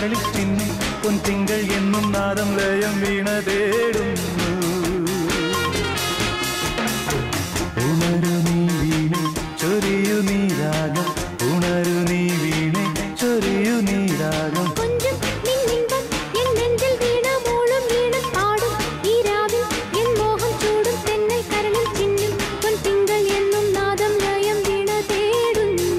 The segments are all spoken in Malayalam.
കരളിൽ ചിന്നും പൊൻതിങ്കൾ എന്നും നാദം ലയം വീണ തേടുന്നു ഉണരു നീ വീണെ ചൊരിയു നീ രാഗം ഉണരു നീ വീണെ ചൊരിയു നീ രാഗം கொஞ்சம் நின்னின்பம் என் நெஞ்சில் வீண மூளும் ஈணம் பாடும் ஈராவில் என் மோகம் சூடும் தென்னை கரணில் சின்னும் பொன் திங்கள் என்னும் நாதம் லயம் வீண தேடுന്നു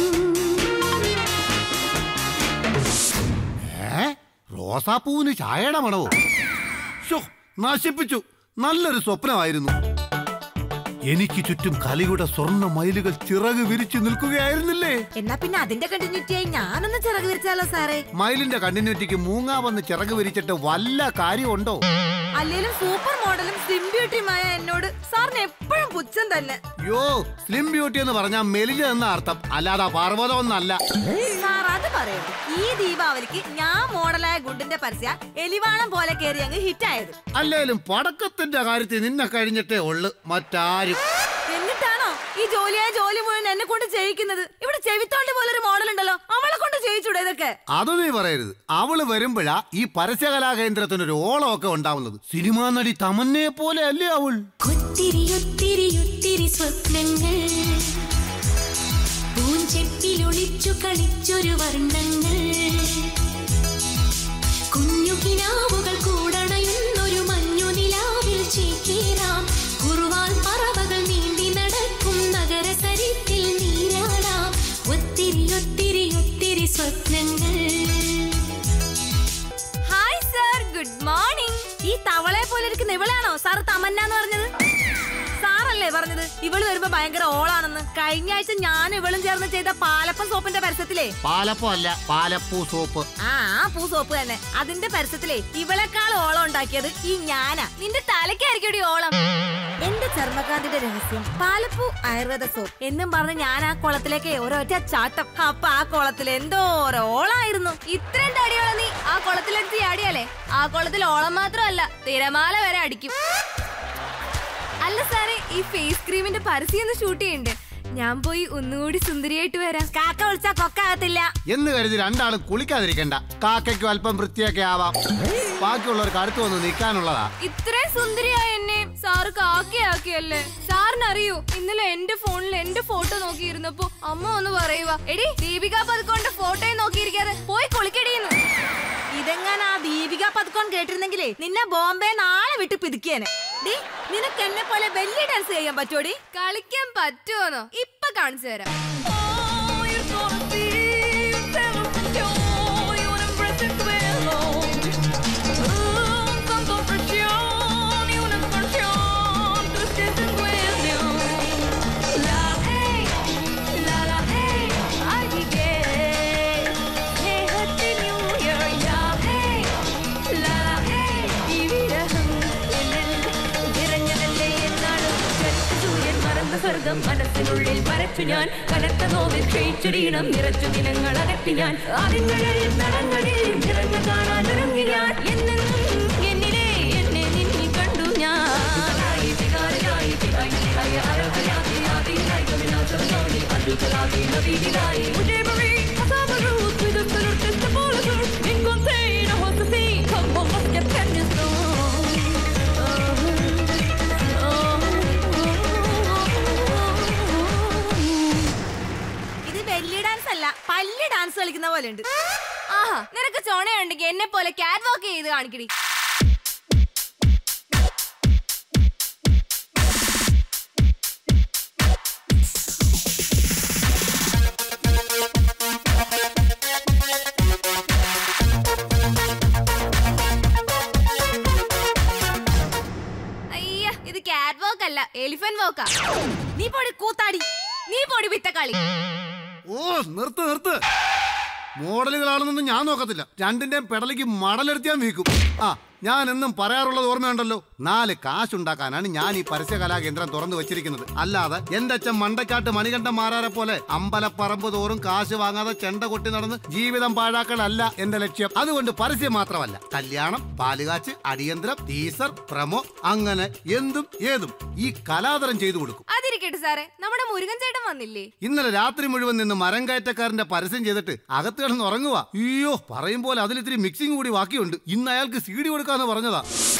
ഏ റോസാപ്പൂവിന് ചായയുടെ മണവോ ഷോ നശിപ്പിച്ചു നല്ലൊരു സ്വപ്നമായിരുന്നു എനിക്ക് ചുറ്റും കലിയുടെ സ്വർണ്ണ മയിലുകൾ ചിറക് വിരിച്ചു നിൽക്കുകയായിരുന്നില്ലേ എന്നാ പിന്നെ അതിന്റെ കണ്ടിന്യൂറ്റിയായി ഞാനൊന്ന് ചിറക് വിരിച്ചാലോ സാറേ മയിലിന്റെ കണ്ണിനുറ്റിക്ക് മൂങ്ങാ വന്ന് ചിറക് വിരിച്ചിട്ട് വല്ല കാര്യമുണ്ടോ അല്ലേലും സൂപ്പർ മോഡലും സ്ലിം ബ്യൂട്ടിയുമായ എന്നോട് സാറിന് എപ്പോഴും പുച്ഛം തന്നെ യോ സ്ലിം ബ്യൂട്ടി എന്ന് പറഞ്ഞാൽ മെലിഞ്ഞ എന്ന അർത്ഥം അല്ലാതെ പർവ്വതം എന്നല്ല സാർ അത് പറയരുത് ഈ ദീപാവലിക്ക് ഞാൻ മോഡലായ ഗുഡിന്റെ പരസ്യ എലിവാണം പോലെ കയറി അങ്ങ് ഹിറ്റായത് അല്ലേലും പടക്കത്തിന്റെ കാര്യത്തിൽ നിന്നെ കഴിഞ്ഞിട്ടേ ഉള്ളു മറ്റാരും എന്നിട്ടാണോ ഈ ജോലിയായ ജോലി മുഴുവൻ എന്നെ കൊണ്ട് ചെയ്യിക്കുന്നത് ഇവിടെ ചെവിത്തോണ്ടി പോലൊരു മോഡൽ ഉണ്ടല്ലോ അവളെ കൊണ്ട് ചെയ്യിച്ചൂടെ ഇതൊക്കെ അത് നീ പറയരുത് അവള് വരുമ്പോഴാ ഈ പരസ്യകലാകേന്ദ്രത്തിനൊരു ഓളമൊക്കെ ഉണ്ടാവുന്നത് സിനിമാ നടി തമന്നയെ പോലെ അല്ലേ അവൾ ഒത്തിരി ഒത്തിരി ഒത്തിരി സ്വപ്നങ്ങൾ പൂഞ്ചെപ്പിൽ ഒളിച്ചു കളിച്ചൊരു വർണ്ണങ്ങൾ കുഞ്ഞു കിനാവുകൾ കൂടണയുന്നൊരു മഞ്ഞു നിലാവിൽ ചേക്കേറാം കുറുവാൽ പറവകൾ നീന്തി നടക്കും നഗരസരിത്തിൽ നീരാടാം ഒത്തിരി ഒത്തിരി ഒത്തിരി സ്വപ്നങ്ങൾ ഹായ് സാർ ഗുഡ് മോർണിംഗ് ഈ തവളെ പോലെ ഇരിക്കുന്ന ഇവളാണോ സാർ തമന്ന എന്ന് പറഞ്ഞത് സാറല്ലേ പറഞ്ഞത് ഇവള് വരുമ്പോ ഭയങ്കര ഓളാണെന്ന് കഴിഞ്ഞ ആഴ്ച ഞാൻ ഇവളും ചേർന്ന് ചെയ്ത പാലപ്പം സോപ്പിന്റെ പരസ്യത്തിലേ പാലപ്പോ അല്ല പാലപ്പൂ സോപ്പ് ആ ആ പൂ സോപ്പ് തന്നെ അതിന്റെ പരസ്യത്തിലേ ഇവളെക്കാൾ ഓളം ഉണ്ടാക്കിയത് ഈ ഞാനാ നിന്റെ തലക്കായിരിക്കും ഈ ഓളം എന്റെ ചർമ്മകാന്തിന്റെ രഹസ്യം പാലപ്പൂ ആയുർവേദ സോപ്പ് എന്നും പറഞ്ഞ് ഞാൻ ആ കുളത്തിലേക്ക് ഒരൊറ്റ ചാട്ടം അപ്പൊ ആ കുളത്തിൽ എന്തോ ഓളായിരുന്നു ഇത്രയും തടിയോള നീ ആ കുളത്തിലെടുത്ത് ചാടിയാലേ ആ കുളത്തിൽ ഓളം മാത്രമല്ല തിരമാല വരെ അടിക്കും അല്ല സാറേ ഈ ഫേസ് ക്രീമിന്റെ പരസ്യം ഒന്ന് ഷൂട്ട് ചെയ്യണ്ടേ ഞാൻ പോയി ഒന്നുകൂടി സുന്ദരിയായിട്ട് വരാം കാക്ക വിളിച്ചാ കൊക്കാകത്തില്ല എന്ന് കരുതി രണ്ടാളും കുളിക്കാതിരിക്കണ്ട കാക്കയ്ക്കും അല്പം വൃത്തിയൊക്കെ ആവാം ബാക്കിയുള്ളവർക്ക് അടുത്ത് വന്ന് നിൽക്കാനുള്ളതാ ഇത്രയും സുന്ദരിയായ എന്നെ സാറ് കാക്കയാക്കിയല്ലേ സാറിനറിയോ ഇന്നലെ എന്റെ ഫോണിൽ എന്റെ ഫോട്ടോ നോക്കിയിരുന്നപ്പോ അമ്മ ഒന്ന് പറയുക എടി ദീപിക പതുക്കോന്റെ ഫോട്ടോയും നോക്കിയിരിക്കാതെ പോയി കുളിക്കടിയെന്ന് ഇതെങ്ങനെ ആ ദീപിക പതുക്കോൺ കേട്ടിരുന്നെങ്കിലേ നിന്നെ ബോംബെ നാളെ വിട്ട് പിതുക്കിയേനെ ഡി നിനക്ക് എന്നെ പോലെ വലിയ ഡാൻസ് ചെയ്യാൻ പറ്റോടി കളിക്കാൻ പറ്റുമോന്നോ ഇപ്പൊ കാണിച്ചു തരാം സ്വർഗം മനസ്സിനുള്ളിൽ വരച്ചു ഞാൻ കനത്ത നോവിൽ ക്ഷയിച്ചൊരീണം നിറച്ചു ദിനങ്ങൾ അകറ്റി ഞാൻ അതിങ്ങളിൽ നടങ്ങളിൽ നിറഞ്ഞു കാണാൻ ഒരുങ്ങി ഞാൻ എന്നെന്നും എന്നിലെ എന്നെ നിന്നിൽ കണ്ടു ഞാൻ Mujer Marie, pasaba luz, cuido el color que este polo sur. Encontré una voz así, como vos que aprendes ഇത് വലിയ ഡാൻസ് അല്ല പല്ല് ഡാൻസ് കളിക്കുന്ന പോലെ ഉണ്ട് ആഹാ നിനക്ക് ചോണയുണ്ടെങ്കിൽ എന്നെ പോലെ ക്യാറ്റ് വാക്ക് ചെയ്ത് കാണിക്കടി അയ്യ ഇത് ക്യാറ്റ് വാക്ക് അല്ല എലിഫന്റ് വാക്കാ നീ പൊടി കൂത്താടി നീ പൊടി പിത്തക്കളി ഓ നിർത്ത് നിർത്ത് മോഡലുകളാണെന്നൊന്നും ഞാൻ നോക്കത്തില്ല രണ്ടിന്റെയും പെടലിക്ക് മടലെടുത്ത് ഞാൻ വീക്കും ആ ഞാൻ എന്നും പറയാറുള്ളത് ഓർമ്മയുണ്ടല്ലോ നാല് കാശുണ്ടാക്കാനാണ് ഞാൻ ഈ പരസ്യകലാ കേന്ദ്രം തുറന്നു വെച്ചിരിക്കുന്നത് അല്ലാതെ എന്റെ അച്ഛൻ മണ്ടക്കാട്ട് മണികണ്ഠൻ മാരാരെ പോലെ അമ്പലപ്പറമ്പ് തോറും കാശ് വാങ്ങാതെ ചെണ്ട കൊട്ടി നടന്ന് ജീവിതം പാഴാക്കലല്ല എന്റെ ലക്ഷ്യം അതുകൊണ്ട് പരസ്യം മാത്രമല്ല കല്യാണം പാലുകാച്ച് അടിയന്തരം ടീസർ പ്രമോ അങ്ങനെ എന്തും ഏതും ഈ കലാതരം ചെയ്തു കൊടുക്കും അതിരിക്കട്ടെ ഇരിക്കട്ടെ സാറേ നമ്മുടെ മുരുകൻ ചേട്ടൻ വന്നില്ലേ ഇന്നലെ രാത്രി മുഴുവൻ നിന്ന് മരം കയറ്റക്കാരന്റെ പരസ്യം ചെയ്തിട്ട് അകത്ത് കിടന്ന് ഉറങ്ങുക അയ്യോ പറയും പോലെ അതിലിത്തിരി മിക്സിംഗ് കൂടി ബാക്കിയുണ്ട് ഇന്ന് അയാൾക്ക് സി ഡി കൊടുക്കാന്ന് പറഞ്ഞതാ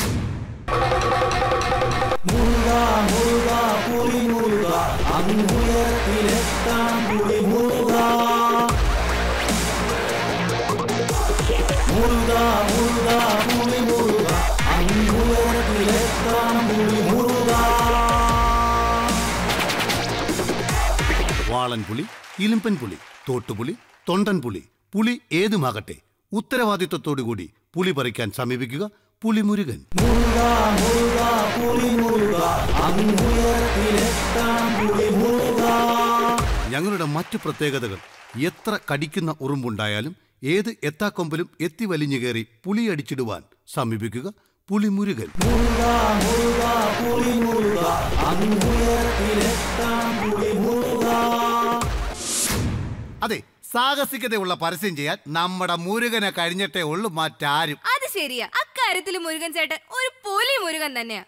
വാളൻ പുലി ഇലിമ്പൻ പുലി തോട്ടുപുലി തൊണ്ടൻ പുലി പുലി ഏതുമാകട്ടെ ഉത്തരവാദിത്വത്തോടുകൂടി പുലി പറിക്കാൻ സമീപിക്കുക പുലിമുരുകൻ ഞങ്ങളുടെ മറ്റു പ്രത്യേകതകൾ എത്ര കടിക്കുന്ന ഉറുമ്പുണ്ടായാലും ഏത് എത്താക്കൊമ്പിലും എത്തി വലിഞ്ഞു കയറി പുലിയടിച്ചിടുവാൻ സമീപിക്കുക പുലിമുരുകൻ അതെ സാഹസികതയുള്ള പരസ്യം ചെയ്യാൻ നമ്മുടെ മുരുകനെ കഴിഞ്ഞിട്ടേ ഉള്ളൂ മറ്റാരും അത് ശരിയാ അക്കാര്യത്തിൽ മുരുകൻ ചേട്ടൻ ഒരു പുലി മുരുകൻ തന്നെയാ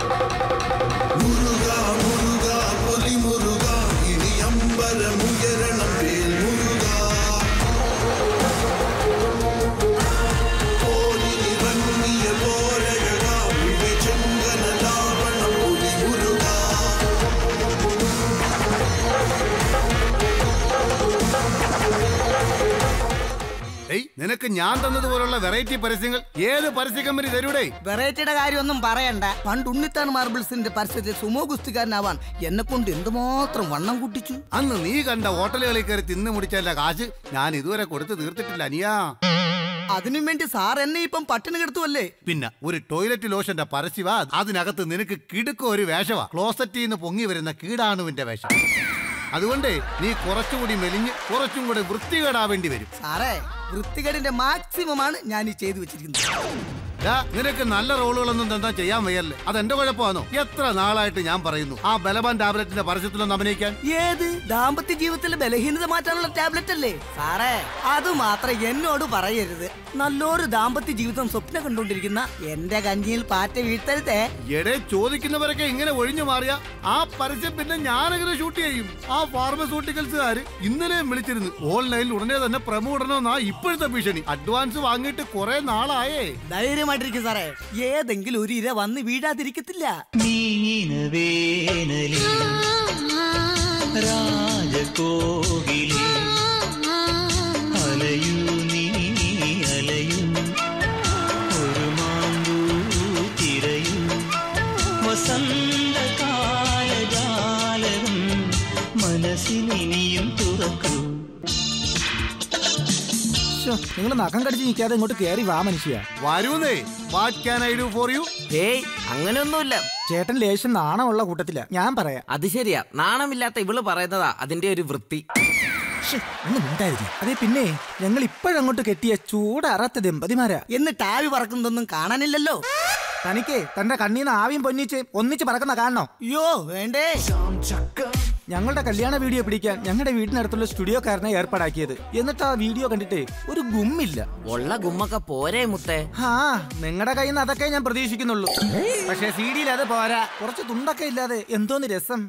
ഏയ് നിനക്ക് ഞാൻ തന്നതുപോലുള്ള വെറൈറ്റി പരസ്യങ്ങൾ ഏത് പരസ്യ കമ്പനി തരൂടേ വെറൈറ്റിയുടെ കാര്യമൊന്നും പറയണ്ട പണ്ട് ഉണ്ണിത്താൻ മാർബിൾസിന്റെ പരസ്യത്തിൽ സുമോ ഗുസ്തിക്കാരനാവാൻ എന്നെ കൊണ്ട് എന്തുമാത്രം വണ്ണം കൂട്ടിച്ചു അന്ന് നീ കണ്ട ഹോട്ടലുകളിൽ കയറി തിന്നു മുടിച്ചല്ല കാശ് ഞാൻ ഇതുവരെ കൊടുത്ത് തീർത്തിട്ടില്ല അനിയാ അതിനും വേണ്ടി സാർ എന്നെ ഇപ്പം പട്ടിണി കിടത്തുവല്ലേ പിന്നെ ഒരു ടോയ്ലറ്റ് ലോഷന്റെ പരസ്യവാ അതിനകത്ത് നിനക്ക് കിടുക്ക ഒരു വേഷവാ ക്ലോസറ്റിൽ നിന്ന് പൊങ്ങി വരുന്ന കീടാണുവിന്റെ വേഷം അതുകൊണ്ട് നീ കുറച്ചുകൂടി മെലിഞ്ഞ് കുറച്ചും കൂടി വൃത്തികേടാവേണ്ടി വരും സാറേ വൃത്തികേടിന്റെ മാക്സിമം ആണ് ഞാൻ ഈ ചെയ്തു വെച്ചിരിക്കുന്നത് ദാ, നിനക്ക് നല്ല റോളുകളൊന്നും തന്നാ ചെയ്യാൻ വയ്യല്ലേ അത് എന്റെ കുഴപ്പമാണോ എത്ര നാളായിട്ട് ഞാൻ പറയുന്നു ആ ബലവാൻ ടാബ്ലറ്റിന്റെ പരസ്യത്തിലൊന്ന് അഭിനയിക്കാൻ ഏത് ദാമ്പത്യ ജീവിതത്തിലെ ബലഹീനത മാറ്റാനുള്ള ടാബ്ലറ്റ് അല്ലേ സാറേ അത് മാത്രം എന്നോട് പറയരുത് നല്ലൊരു ദാമ്പത്യ ജീവിതം സ്വപ്നം കണ്ടുകൊണ്ടിരിക്കുന്ന എന്റെ കഞ്ഞിയിൽ പാറ്റ വീഴ്ത്തരുതേ എടെ ചോദിക്കുന്നവരൊക്കെ ഇങ്ങനെ ഒഴിഞ്ഞു മാറിയ ആ പരസ്യം പിന്നെ ഞാനെങ്ങനെ ഷൂട്ട് ചെയ്യും ആ ഫാർമസ്യൂട്ടിക്കൽസുകാര് ഇന്നലെയും വിളിച്ചിരുന്നു ഓൺലൈനിൽ ഉടനെ തന്നെ പ്രമോ ഇടണമെന്നാ ഇപ്പോഴത്തെ ഭീഷണി അഡ്വാൻസ് വാങ്ങിയിട്ട് കുറെ നാളായേ ധൈര്യമായിട്ടിരിക്കും സാറേ ഏതെങ്കിലും ഒരു ഇര വന്ന് വീഴാതിരിക്കത്തില്ല മീനവേനലിൽ രാജകോകിലേ അലയൂ നീ അലയൂ ഒരു മാമ്പൂ തിരയൂ വസന്തകാലജാലകം മനസ്സിനിയും തുറക്കൂ നിങ്ങൾ നഖം കടിച്ച് നിൽക്കാതെ ഇങ്ങോട്ട് കയറി വാ മനുഷ്യ വരൂന്നേ what can I do for you ഏയ് അങ്ങനെയൊന്നുമില്ല ചേട്ടൻ ലേശം നാണമുള്ള കൂട്ടത്തില ഞാൻ പറയാം അത് ശരിയാ നാണമില്ലാത്ത ഇവള് പറയുന്നതാ അതിന്റെ ഒരു വൃത്തി ശ്ശെ, ഒന്ന് മിണ്ടാതിരി അതെ പിന്നെ ഞങ്ങൾ ഇപ്പോഴങ്ങോട്ട് കെട്ടിയ ചൂടറത്ത ദമ്പതിമാരാ എന്നിട്ട് ആവി പറക്കുന്നതൊന്നും കാണാനില്ലല്ലോ തനിക്ക് തന്റെ കണ്ണീന്ന് ആവിയും പൊന്നിച്ച് ഒന്നിച്ച് പറക്കുന്ന കാണണോ അയ്യോ വേണ്ടേ ഞങ്ങളുടെ കല്യാണ വീഡിയോ പിടിക്കാൻ ഞങ്ങളുടെ വീടിനടുത്തുള്ള സ്റ്റുഡിയോക്കാരനെ ഏർപ്പാടാക്കിയത് എന്നിട്ട് ആ വീഡിയോ കണ്ടിട്ട് ഒരു ഗുമ്മില്ല ഉള്ള ഗുമ്മൊക്കെ പോരേ മുത്തേ ആ നിങ്ങളുടെ കയ്യിൽ നിന്ന് അതൊക്കെ ഞാൻ പ്രതീക്ഷിക്കുന്നുള്ളൂ പക്ഷെ സി ഡിയിൽ അത് പോരാ കുറച്ച് തുണ്ടൊക്കെ ഇല്ലാതെ എന്തോന്ന് രസം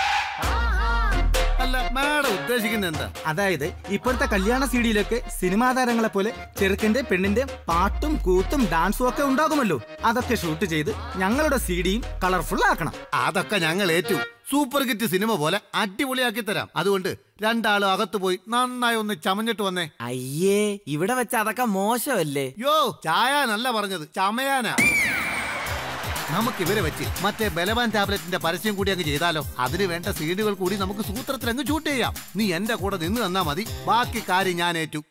അല്ല മാഡം ഉദ്ദേശിക്കുന്നത് എന്താ അതായത് ഇപ്പോഴത്തെ കല്യാണ സി ഡിയിലൊക്കെ സിനിമാ താരങ്ങളെ പോലെ ചെറുക്കന്റെ പെണ്ണിന്റെ പാട്ടും കൂത്തും ഡാൻസും ഒക്കെ ഉണ്ടാകുമല്ലോ അതൊക്കെ ഷൂട്ട് ചെയ്ത് ഞങ്ങളുടെ സി ഡിയും കളർഫുൾ ആക്കണം അതൊക്കെ ഞങ്ങൾ ഏറ്റു സൂപ്പർ ഹിറ്റ് സിനിമ പോലെ അടിപൊളിയാക്കി തരാം അതുകൊണ്ട് രണ്ടാളും അകത്ത് പോയി നന്നായി ഒന്ന് ചമഞ്ഞിട്ട് വന്നേ അയ്യേ ഇവിടെ വെച്ച് അതൊക്കെ മോശമല്ലേ യോ ചായാനല്ല പറഞ്ഞത് ചമയാനാ നമുക്ക് ഇവരെ വെച്ച് മറ്റേ ബലവാൻ ടാബ്ലറ്റിന്റെ പരസ്യം കൂടി അങ്ങ് ചെയ്താലോ അതിന് വേണ്ട സീഡുകൾ കൂടി നമുക്ക് സൂത്രത്തിൽ അങ്ങ് ഷൂട്ട് ചെയ്യാം നീ എന്റെ കൂടെ നിന്ന് തന്നാ മതി ബാക്കി കാര്യം ഞാൻ ഏറ്റു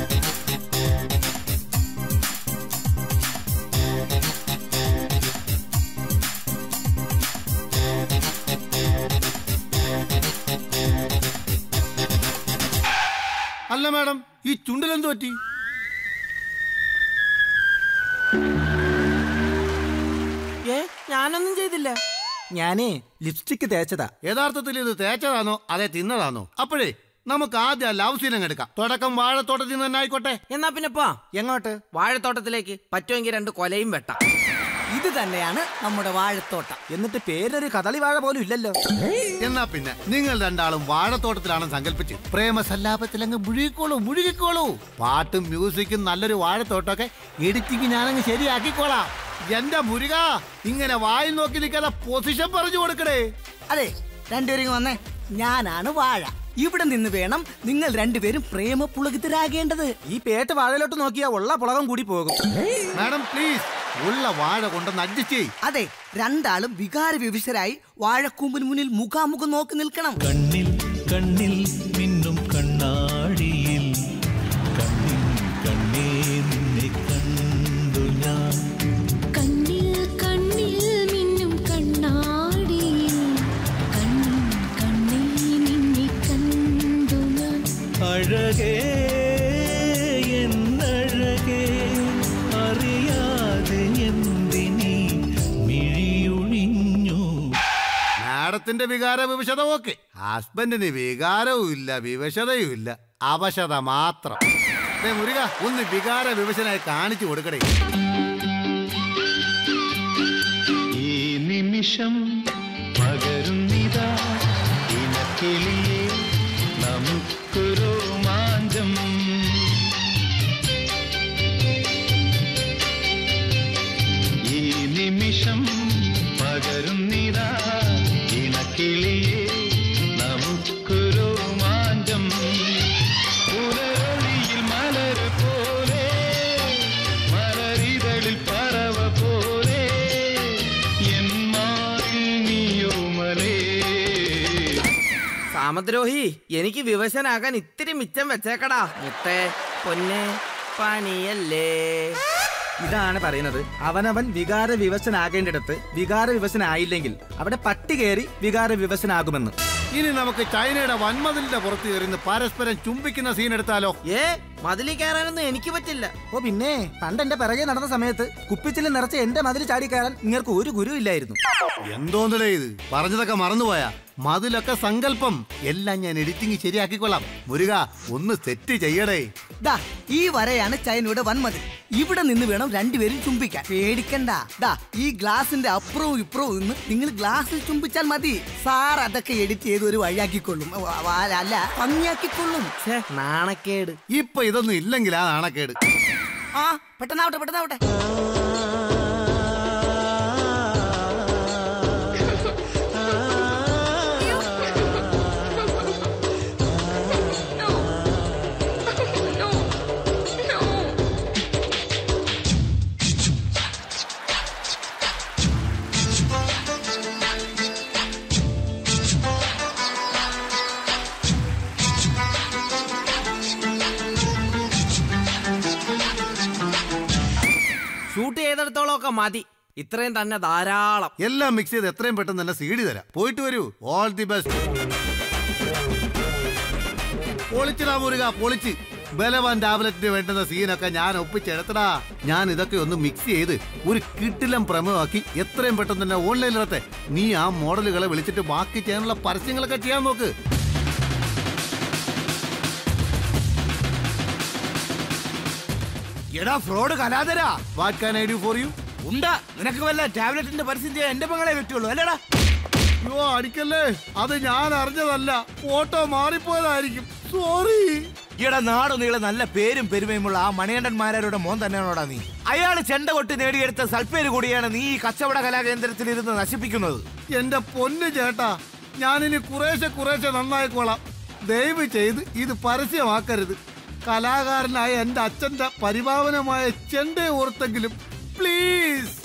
അല്ല മാഡം ഈ ചുണ്ടിലെന്ത് പറ്റി ഏ ഞാനൊന്നും ചെയ്തില്ല ഞാനേ ലിപ്സ്റ്റിക്ക് തേച്ചതാ യഥാർത്ഥത്തിൽ ഇത് തേച്ചതാണോ അതെ തിന്നതാണോ അപ്പോഴേ നമുക്ക് ആദ്യം ലവ് സീൻ അങ്ങ് എടുക്കാം തുടക്കം വാഴത്തോട്ടത്തിൽ നിന്ന് തന്നെ ആയിക്കോട്ടെ എന്നാ പിന്നെ പോ എങ്ങോട്ട് വാഴത്തോട്ടത്തിലേക്ക് പറ്റുമെങ്കിൽ രണ്ട് കൊലയും വെട്ടാം ഇത് തന്നെയാണ് നമ്മുടെ വാഴത്തോട്ടം എന്നിട്ട് പേരൊരു കദളി വാഴ പോലും ഇല്ലല്ലോ എന്നാ പിന്നെ നിങ്ങൾ രണ്ടാളും വാഴത്തോട്ടത്തിലാണെന്ന് സങ്കല്പിച്ച് പ്രേമസല്ലാപത്തിൽ അങ്ങ് മുഴുകിക്കോളൂ മുഴുകിക്കോളൂ പാട്ടും മ്യൂസിക്കും നല്ലൊരു വാഴത്തോട്ടമൊക്കെ എഡിറ്റിങ് ഞാനങ്ങ് ശരിയാക്കിക്കോളാം എന്റെ മുരുക ഇങ്ങനെ വായിൽ നോക്കി നിൽക്കാതെ പൊസിഷൻ പറഞ്ഞു കൊടുക്കണേ അതെ രണ്ടുപേരും വന്നേ ഞാനാണ് വാഴ ഇവിടെ നിന്ന് വേണം നിങ്ങൾ രണ്ടുപേരും പ്രേമ പുളകിതരാകേണ്ടത് ഈ പേട്ട് വാഴയിലോട്ട് നോക്കിയാ ഉള്ള പുളകം കൂടി പോകും മാഡം പ്ലീസ് ഉള്ള വാഴ കൊണ്ടൊന്ന് അഡ്ജസ്റ്റ് ചെയ് അതെ രണ്ടാളും വികാര വിവശരായി വാഴക്കൂമ്പിന് മുന്നിൽ മുഖാമുഖം നോക്കി നിൽക്കണം കണ്ണിൽ കണ്ണിൽ മിന്നും കണ്ണാടിയിൽ കണ്ണിൽ കണ്ണേ നിന്നെ കണ്ടു ഞാൻ കണ്ണിൽ കണ്ണിൽ മിന്നും കണ്ണാടിയിൽ കണ്ണിൽ കണ്ണിൽ നിന്നെ കണ്ടു ഞാൻ അഴകേ എന്നഴകേ അറിയാതെ എന്തിനീ മിഴിയൊഴിഞ്ഞു മാഡത്തിന്റെ വികാര വിവശത ഓക്കെ ഹസ്ബൻഡിന് വികാരവും ഇല്ല വിവശതയും ഇല്ല അവശത മാത്രം ദേ മുരുക ഒന്ന് വികാര വിവശനായി കാണിച്ചു കൊടുക്കടേ ഈ നിമിഷം പകരുന്നിതാ ഇനക്കിളിയെ നമുക്കൊരു മാഞ്ചം ഈ നിമിഷം പകരുന്നിതാ ഇണക്കിളിയെ നമുക്കൊരു മാഞ്ചം പുലരൊളിയിൽ മലർ പോലെ മലരിതളിൽ പറവ പോലെ എൻ മാറിൽ നീയോമലേ സാമദ്രോഹി എനിക്ക് വിവശനാകാൻ ഇത്തിരി മിച്ചം വെച്ചേക്കടാ മുത്തേ പൊന്നെ പണിയല്ലേ ഇതാണ് പറയുന്നത് അവനവൻ വികാര വിവശനാകേണ്ടിടത്ത് വികാര വിവശനായില്ലെങ്കിൽ അവിടെ പട്ടി കയറി വികാര വിവശനാകുമെന്ന് ഇനി നമുക്ക് ചൈനയുടെ വൻമതിലിന്റെ പുറത്ത് കയറിന്ന് പരസ്പരം ചുംബിക്കുന്ന സീൻ എടുത്താലോ ഏ മതിലി കയറാനൊന്നും എനിക്ക് പറ്റില്ല ഓ പിന്നെ പണ്ട് എന്റെ പിറകെ നടന്ന സമയത്ത് കുപ്പിച്ചിൽ നിറച്ച് എന്റെ മതിൽ ചാടി കയറാൻ നിങ്ങൾക്ക് ഒരു ഗുരു ഇല്ലായിരുന്നു എന്തോന്നടേ ഇത് പറഞ്ഞതൊക്കെ മറന്നുപോയാ മതിലൊക്കെ സങ്കല്പം എല്ലാം ഞാൻ എഡിറ്റിംഗ് ശരിയാക്കിക്കൊള്ളാം മുരുക ഒന്ന് സെറ്റ് ചെയ്യടേ ദാ ഈ വരയാണ് ചൈനയുടെ വൻമതി ഇവിടെ നിന്ന് വേണം രണ്ടുപേരും ചുംബിക്കാൻ പേടിക്കണ്ട ദാ ഈ ഗ്ലാസിന്റെ അപ്പുറവും ഇപ്പുറവും നിന്ന് നിങ്ങൾ ഗ്ലാസ്സിൽ ചുംബിച്ചാൽ മതി സാർ അതൊക്കെ എഡിറ്റ് ചെയ്ത് ഒരു വഴിയാക്കിക്കൊള്ളും വ- വ- അല്ല ഭംഗിയാക്കിക്കൊള്ളും ഛേ നാണക്കേട് ഇപ്പൊ ഇതൊന്നും ഇല്ലെങ്കിൽ ആ നാണക്കേട് ആ പെട്ടെന്നാവട്ടെ പെട്ടെന്നാവട്ടെ ഷൂട്ട് ചെയ്തിടത്തോളം ഒക്കെ മതി ഇത്രയും തന്നെ ധാരാളം എല്ലാം മിക്സ് ചെയ്ത് എത്രയും പെട്ടെന്ന് തന്നെ സീഡി തരാം പോയിട്ട് വരൂ ഓൾ ദി ബെസ്റ്റ് പൊളിച്ചടാ മുരുക പൊളിച്ച് ബലവാൻ ടാബ്ലറ്റിന് വേണ്ടുന്ന സീനൊക്കെ ഞാൻ ഒപ്പിച്ചെടുത്തടാ ഞാൻ ഇതൊക്കെ ഒന്ന് മിക്സ് ചെയ്ത് ഒരു കിട്ടിലം പ്രമേയമാക്കി എത്രയും പെട്ടെന്ന് തന്നെ ഓൺലൈനിലത്തെ നീ ആ മോഡലുകളെ വിളിച്ചിട്ട് ബാക്കി ചെയ്യാനുള്ള പരസ്യങ്ങളൊക്കെ ചെയ്യാൻ നോക്ക് എടാ ഫ്രോഡ് കലാതരാ what can I do for you ഉണ്ടാ നിനക്ക് വല്ല ടാബ്ലറ്റിന്റെ പരസ്യം ചെയ്യാൻ എന്റെ പെങ്ങളെ പറ്റുള്ളൂ അല്ലേടാ അയ്യോ അടിക്കല്ലേ അത് ഞാൻ അറിഞ്ഞതല്ല ഫോട്ടോ മാറിപ്പോയതായിരിക്കും സോറി ഈടെ നാട് നീളെ നല്ല പേരും പെരുമയുമുള്ള ആ മണികണ്ഠന്മാരുടെ മോൻ തന്നെയാണോടാ നീ അയാള് ചെണ്ട കൊട്ടി നേടിയെടുത്ത സൽപ്പേര് കൂടിയാണ് നീ ഈ കച്ചവട കലാകേന്ദ്രത്തിൽ ഇരുന്ന് നശിപ്പിക്കുന്നത് എന്റെ പൊന്ന് ചേട്ടാ ഞാനിനി കുറേശ്ശെ കുറേശ്ശെ നന്നായിക്കോളാം ദയവ് ചെയ്ത് ഇത് പരസ്യമാക്കരുത് കലാകാരനായ എന്റെ അച്ഛന്റെ പരിപാവനമായ ചെണ്ടയെ ഓർത്തെങ്കിലും പ്ലീസ്